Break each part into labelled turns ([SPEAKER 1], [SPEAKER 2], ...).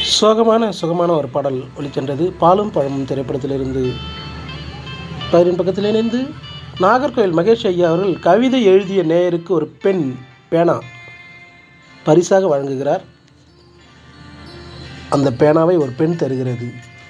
[SPEAKER 1] சோகமான சுகமான ஒரு பாடல் ஒளிச்சென்றது பாலும் பழமும் திரைப்படத்திலிருந்து பயிரின் பக்கத்தில் இணைந்து நாகர்கோவில் மகேஷ் ஐயா அவர்கள் கவிதை எழுதிய நேயருக்கு ஒரு பெண் பேனா பரிசாக வழங்குகிறார் அந்த பேனாவை ஒரு பெண் தருகிறது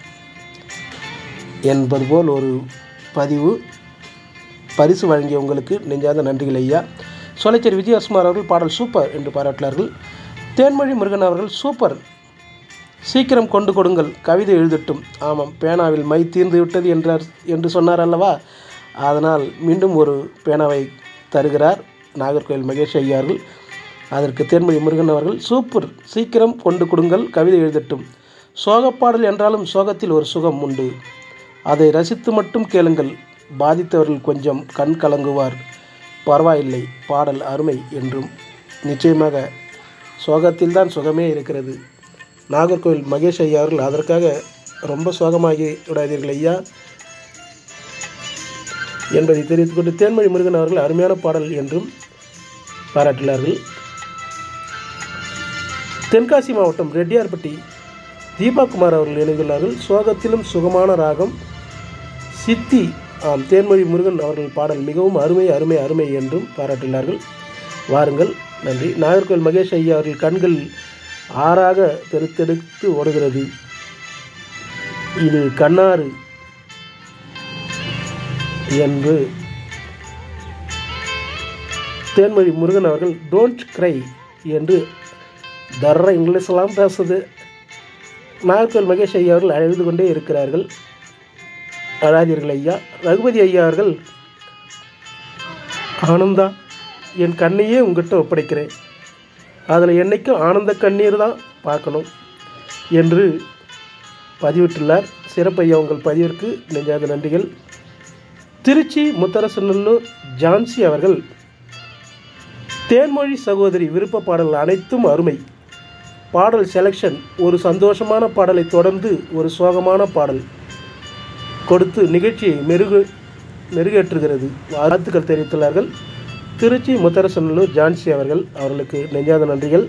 [SPEAKER 1] என்பது போல் ஒரு பதிவு பரிசு வழங்கிய உங்களுக்கு நெஞ்சார்ந்த நன்றிகள் ஐயா சோலைச்சேரி விஜயகுமார் அவர்கள் பாடல் சூப்பர் என்று பாராட்டினார்கள் தேன்மொழி முருகன் அவர்கள் சூப்பர் சீக்கிரம் கொண்டு கொடுங்கள் கவிதை எழுதட்டும் ஆமாம் பேனாவில் மை தீர்ந்து விட்டது என்றார் என்று சொன்னார் அல்லவா அதனால் மீண்டும் ஒரு பேனாவை தருகிறார் நாகர்கோவில் மகேஷ் ஐயா அவர்கள் அதற்கு தேன்மொழி முருகன் அவர்கள் சூப்பர் சீக்கிரம் கொண்டு கொடுங்கள் கவிதை எழுதட்டும் சோகப்பாடல் என்றாலும் சோகத்தில் ஒரு சுகம் உண்டு அதை ரசித்து மட்டும் கேளுங்கள் பாதித்தவர்கள் கொஞ்சம் கண் கலங்குவார் பரவாயில்லை பாடல் அருமை என்றும் நிச்சயமாக சோகத்தில் தான் சுகமே இருக்கிறது நாகர்கோவில் மகேஷ் ஐயா அவர்கள் அதற்காக ரொம்ப சோகமாகி விடாதீர்கள் ஐயா என்பதை தெரிவித்துக்கொண்டு தேன்மொழி முருகன் அவர்கள் அருமையான பாடல் என்றும் பாராட்டினார்கள் தென்காசி மாவட்டம் ரெட்டியார்பட்டி தீபாகுமார் அவர்கள் இணைந்துள்ளார்கள் சோகத்திலும் சுகமான ராகம் சித்தி ஆம் தேன்மொழி முருகன் அவர்கள் பாடல் மிகவும் அருமை அருமை அருமை என்றும் பாராட்டினார்கள் வாருங்கள் நன்றி நாகர்கோவில் மகேஷ் ஐயா அவர்கள் கண்கள் ஆறாக பெருத்தெடுத்து ஓடுகிறது இது கண்ணாறு என்று தேன்மொழி முருகன் அவர்கள் டோன்ட் க்ரை என்று தர்ற இங்கிலீஷ்லாம் பேசுது நாகர்கோவில் மகேஷ் ஐயா அவர்கள் அழுது கொண்டே இருக்கிறார்கள் அழாதீர்கள் ஐயா ரகுபதி ஐயா அவர்கள் ஆனந்தா என் கண்ணையே உங்ககிட்ட ஒப்படைக்கிறேன் அதில் என்றைக்கும் ஆனந்த கண்ணீர் தான் பார்க்கணும் என்று பதிவிட்டுள்ளார் சிறப்பையா உங்கள் பதிவிற்கு நெஞ்சாத நன்றிகள் திருச்சி முத்தரசநல்லூர் ஜான்சி அவர்கள் தேன்மொழி சகோதரி விருப்ப பாடல்கள் அனைத்தும் அருமை பாடல் செலெக்ஷன் ஒரு சந்தோஷமான பாடலை தொடர்ந்து ஒரு சோகமான பாடல் கொடுத்து நிகழ்ச்சியை மெருகு மெருகேற்றுகிறது வாழ்த்துக்கள் தெரிவித்துள்ளார்கள் திருச்சி முத்தரசநல்லூர் ஜான்சி அவர்கள் அவர்களுக்கு நெஞ்சாத நன்றிகள்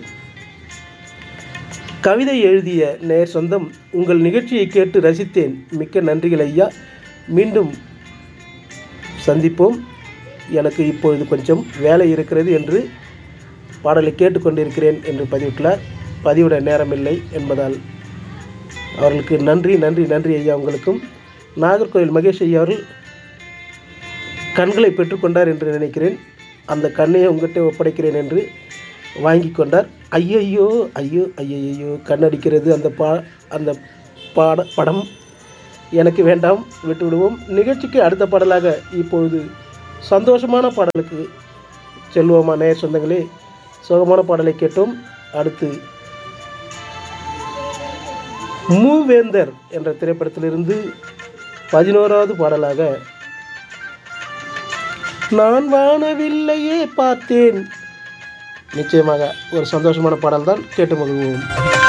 [SPEAKER 1] கவிதை எழுதிய நேர் சொந்தம் உங்கள் நிகழ்ச்சியை கேட்டு ரசித்தேன் மிக்க நன்றிகள் ஐயா மீண்டும் சந்திப்போம் எனக்கு இப்பொழுது கொஞ்சம் வேலை இருக்கிறது என்று பாடலை கேட்டுக்கொண்டிருக்கிறேன் என்று பதிவிட்டுள்ளார் பதிவிட நேரமில்லை என்பதால் அவர்களுக்கு நன்றி நன்றி நன்றி ஐயா உங்களுக்கும் நாகர்கோவில் மகேஷ் ஐயா அவர்கள் கண்களை பெற்றுக்கொண்டார் என்று நினைக்கிறேன் அந்த கண்ணையை உங்கள்கிட்ட ஒப்படைக்கிறேன் என்று வாங்கி கொண்டார் ஐயையோ ஐயோ ஐயையோ கண்ணடிக்கிறது அந்த பா அந்த பாட படம் எனக்கு வேண்டாம் விட்டு விடுவோம் நிகழ்ச்சிக்கு அடுத்த பாடலாக இப்பொழுது சந்தோஷமான பாடலுக்கு செல்வோமா நேர் சொந்தங்களே சோகமான பாடலை கேட்டோம் அடுத்து மூவேந்தர் என்ற திரைப்படத்திலிருந்து பதினோராவது பாடலாக நான் வானவில்லையே பார்த்தேன் நிச்சயமாக ஒரு சந்தோஷமான பாடல் தான் கேட்டு மகிழ்வோம்